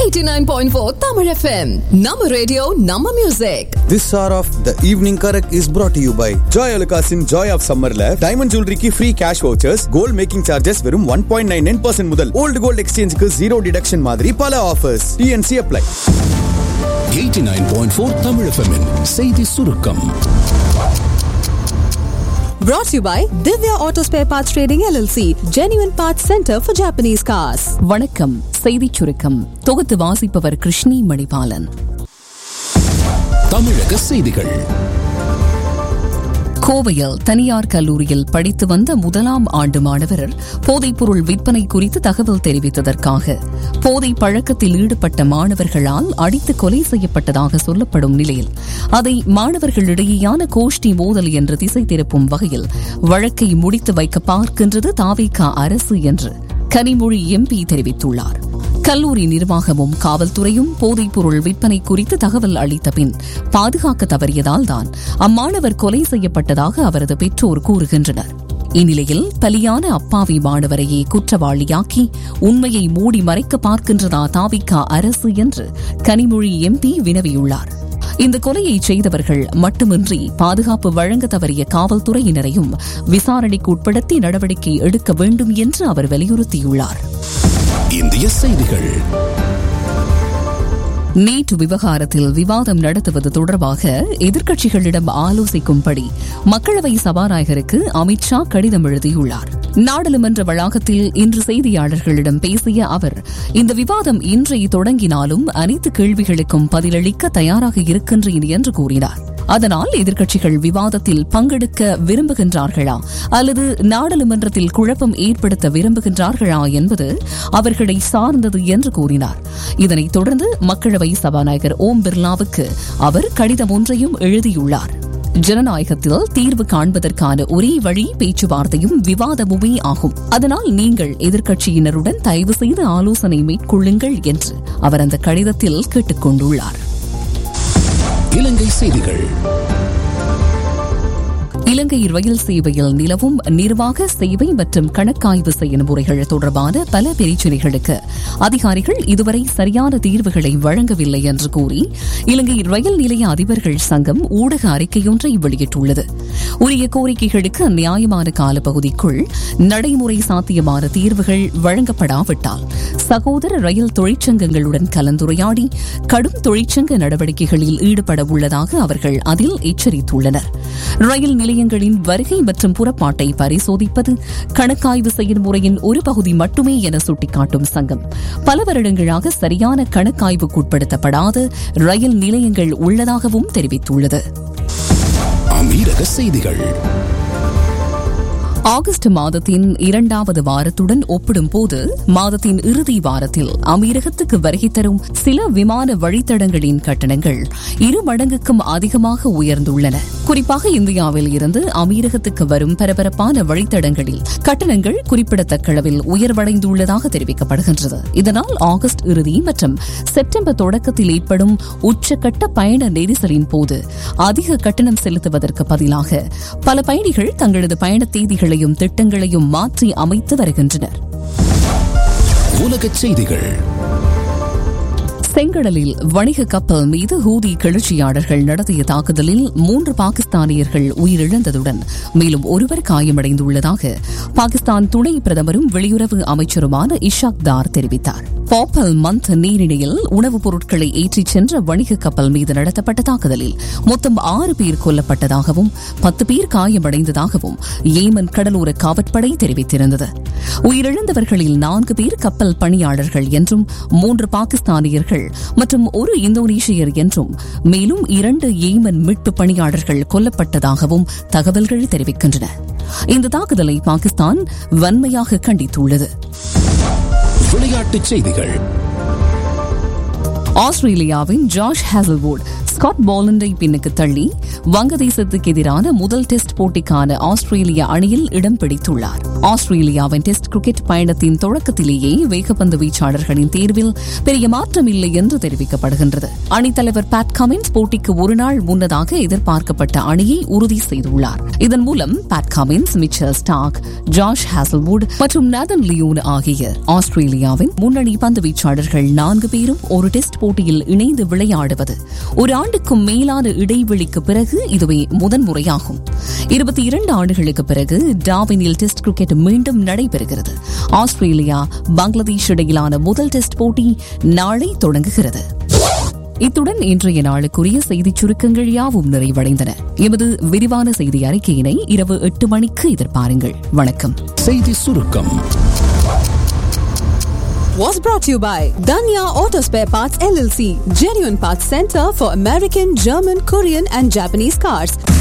89.4 Tamil FM. Nama radio, Nama music. This hour of the evening correct is brought to you by Joy Alukasin Joy of Summerல diamond ஜுவல்லரிக்கு free cash vouchers gold making charges வெறும் one point nine nine percent முதல் old gold எக்ஸ்சேஞ்சுக்கு zero deduction மாதிரி பல offers TNC apply 89.4 Tamil FM -இன் செய்தி சுருக்கம் Brought to you by Divya Auto Spare Parts Trading LLC, Genuine Parts Center for Japanese Cars. வணக்கம் செய்திச் சுருக்கம் தொகுத்து வாசிப்பவர் கிருஷ்ணி மணிபாலன் தமிழக செய்திகள் கோவையில் தனியார் கல்லூரியில் படித்து வந்த முதலாம் ஆண்டு மாணவர் போதைப்பொருள் விற்பனை குறித்து தகவல் தெரிவித்ததற்காக போதை பழக்கத்தில் ஈடுபட்ட மாணவர்களால் அடித்து கொலை செய்யப்பட்டதாக சொல்லப்படும் நிலையில் அதை மாணவர்களிடையேயான கோஷ்டி மோதல் என்று திசை திருப்பும் வகையில் வழக்கை முடித்து வைக்க பார்க்கின்றது தாவேகா அரசு என்று கனிமொழி எம்பி தெரிவித்துள்ளார் கல்லூரி நிர்வாகமும் காவல்துறையும் போதைப்பொருள் விற்பனை குறித்து தகவல் அளித்த பின் பாதுகாக்க தவறியதால் தான் அம்மாணவர் கொலை செய்யப்பட்டதாக அவரது பெற்றோர் கூறுகின்றனர் இந்நிலையில் பலியான அப்பாவி மாணவரையே குற்றவாளியாக்கி உண்மையை மூடி மறைக்க பார்க்கின்றதா தாவிக்கா அரசு என்று கனிமொழி எம்பி வினவியுள்ளார் இந்த கொலையை செய்தவர்கள் மட்டுமின்றி பாதுகாப்பு வழங்க தவறிய காவல்துறையினரையும் விசாரணைக்கு உட்படுத்தி நடவடிக்கை எடுக்க வேண்டும் என்று அவர் வலியுறுத்தியுள்ளார் இந்திய செய்திகள் நீட் விவகாரத்தில் விவாதம் நடத்துவது தொடர்பாக எதிர்க்கட்சிகளிடம் ஆலோசிக்கும்படி மக்களவை சபாநாயகருக்கு அமித்ஷா கடிதம் எழுதியுள்ளார் நாடாளுமன்ற வளாகத்தில் இன்று செய்தியாளர்களிடம் பேசிய அவர் இந்த விவாதம் இன்றை தொடங்கினாலும் அனைத்து கேள்விகளுக்கும் பதிலளிக்க தயாராக இருக்கின்றேன் என்று கூறினார் அதனால் எதிர்க்கட்சிகள் விவாதத்தில் பங்கெடுக்க விரும்புகின்றார்களா அல்லது நாடாளுமன்றத்தில் குழப்பம் ஏற்படுத்த விரும்புகின்றார்களா என்பது அவர்களை சார்ந்தது என்று கூறினார் இதனைத் தொடர்ந்து மக்களவை சபாநாயகர் ஓம் பிர்லாவுக்கு அவர் கடிதம் ஒன்றையும் எழுதியுள்ளார் ஜனநாயகத்தில் தீர்வு காண்பதற்கான ஒரே வழி பேச்சுவார்த்தையும் விவாதமுமே ஆகும் அதனால் நீங்கள் எதிர்க்கட்சியினருடன் தயவு செய்து ஆலோசனை மேற்கொள்ளுங்கள் என்று அவர் அந்த கடிதத்தில் கேட்டுக் கொண்டுள்ளார் இலங்கை செய்திகள் இலங்கை ரயில் சேவையில் நிலவும் நிர்வாக சேவை மற்றும் கணக்காய்வு செயல்முறைகள் தொடர்பான பல பிரச்சினைகளுக்கு அதிகாரிகள் இதுவரை சரியான தீர்வுகளை வழங்கவில்லை என்று கூறி இலங்கை ரயில் நிலைய அதிபர்கள் சங்கம் ஊடக அறிக்கையொன்றை வெளியிட்டுள்ளது உரிய கோரிக்கைகளுக்கு நியாயமான காலப்பகுதிக்குள் நடைமுறை சாத்தியமான தீர்வுகள் வழங்கப்படாவிட்டால் சகோதர ரயில் தொழிற்சங்கங்களுடன் கலந்துரையாடி கடும் தொழிற்சங்க நடவடிக்கைகளில் ஈடுபட உள்ளதாக அவர்கள் அதில் எச்சரித்துள்ளனர் ரயில் நிலையங்களின் வருகை மற்றும் புறப்பாட்டை பரிசோதிப்பது கணக்காய்வு செயல்முறையின் ஒரு பகுதி மட்டுமே என சுட்டிக்காட்டும் சங்கம் பல வருடங்களாக சரியான கணக்காய்வுக்குட்படுத்தப்படாத ரயில் நிலையங்கள் உள்ளதாகவும் தெரிவித்துள்ளது அமீரக செய்திகள் ஆகஸ்ட் மாதத்தின் இரண்டாவது வாரத்துடன் ஒப்பிடும்போது மாதத்தின் இறுதி வாரத்தில் அமீரகத்துக்கு வருகை தரும் சில விமான வழித்தடங்களின் கட்டணங்கள் இரு மடங்குக்கும் அதிகமாக உயர்ந்துள்ளன குறிப்பாக இந்தியாவில் இருந்து அமீரகத்துக்கு வரும் பரபரப்பான வழித்தடங்களில் கட்டணங்கள் குறிப்பிடத்தக்க அளவில் உயர்வடைந்துள்ளதாக தெரிவிக்கப்படுகின்றது இதனால் ஆகஸ்ட் இறுதி மற்றும் செப்டம்பர் தொடக்கத்தில் ஏற்படும் உச்சக்கட்ட பயண நெரிசலின் போது அதிக கட்டணம் செலுத்துவதற்கு பதிலாக பல பயணிகள் தங்களது பயண தேதிகள் திட்டங்களையும் திட்டங்களையும் மாற்றி அமைத்து வருகின்றனர் உலகச் செய்திகள் செங்கடலில் வணிக கப்பல் மீது ஹூதி கிளர்ச்சியாளர்கள் நடத்திய தாக்குதலில் மூன்று பாகிஸ்தானியர்கள் உயிரிழந்ததுடன் மேலும் ஒருவர் காயமடைந்துள்ளதாக பாகிஸ்தான் துணை பிரதமரும் வெளியுறவு அமைச்சருமான இஷாக் தார் தெரிவித்தார் பாப்பல் மந்த் நீரிணையில் உணவுப் பொருட்களை ஏற்றிச் சென்ற வணிக கப்பல் மீது நடத்தப்பட்ட தாக்குதலில் மொத்தம் ஆறு பேர் கொல்லப்பட்டதாகவும் பத்து பேர் காயமடைந்ததாகவும் ஏமன் கடலோர காவற்படை தெரிவித்திருந்தது உயிரிழந்தவர்களில் நான்கு பேர் கப்பல் பணியாளர்கள் என்றும் மூன்று பாகிஸ்தானியர்கள் மற்றும் ஒரு இந்தோனேஷியர் என்றும் மேலும் இரண்டு ஏமன் மீட்பு பணியாளர்கள் கொல்லப்பட்டதாகவும் தகவல்கள் தெரிவிக்கின்றன இந்த தாக்குதலை பாகிஸ்தான் வன்மையாக கண்டித்துள்ளது விளையாட்டுச் செய்திகள் ஆஸ்திரேலியாவின் ஜாஷ் ஹேசல்வுட் ஸ்காட் பாலண்டை பின்னுக்கு தள்ளி வங்கதேசத்துக்கு எதிரான முதல் டெஸ்ட் போட்டிக்கான ஆஸ்திரேலிய அணியில் இடம் பிடித்துள்ளார் ஆஸ்திரேலியாவின் டெஸ்ட் கிரிக்கெட் பயணத்தின் தொடக்கத்திலேயே வேகப்பந்து வீச்சாளர்களின் தேர்வில் பெரிய மாற்றம் இல்லை என்று தெரிவிக்கப்படுகின்றது அணித்தலைவர் பேட் கமின்ஸ் போட்டிக்கு ஒரு நாள் முன்னதாக எதிர்பார்க்கப்பட்ட அணியை உறுதி செய்துள்ளார் இதன் மூலம் Pat Cummins Mitchell Starc Josh Hazlewood மற்றும் நேதன் லியோன் ஆகிய ஆஸ்திரேலியாவின் முன்னணி பந்து வீச்சாளர்கள் நான்கு பேரும் ஒரு டெஸ்ட் போட்டியில் இணைந்து விளையாடுவது ஒரு ஆண்டுக்கும் மேலான இடைவெளிக்கு பிறகு இதுவே முதன்முறையாகும் இருபத்தி இரண்டு ஆண்டுகளுக்கு பிறகு டாவினில் டெஸ்ட் கிரிக்கெட் மீண்டும் நடைபெறுகிறது ஆஸ்திரேலியா பங்களாதேஷ் இடையிலான முதல் டெஸ்ட் போட்டி நாளை தொடங்குகிறது இத்துடன் இன்றைய நாளுக்குரிய செய்திச் சுருக்கங்கள் யாவும் நிறைவடைந்தன எமது விரிவான செய்தி அறிக்கையினை இரவு எட்டு மணிக்கு எதிர்பாருங்கள் வணக்கம் செய்தி சுருக்கம் Was brought to you by Danya Auto Spare Parts LLC, genuine parts center for American, German, Korean, and Japanese cars.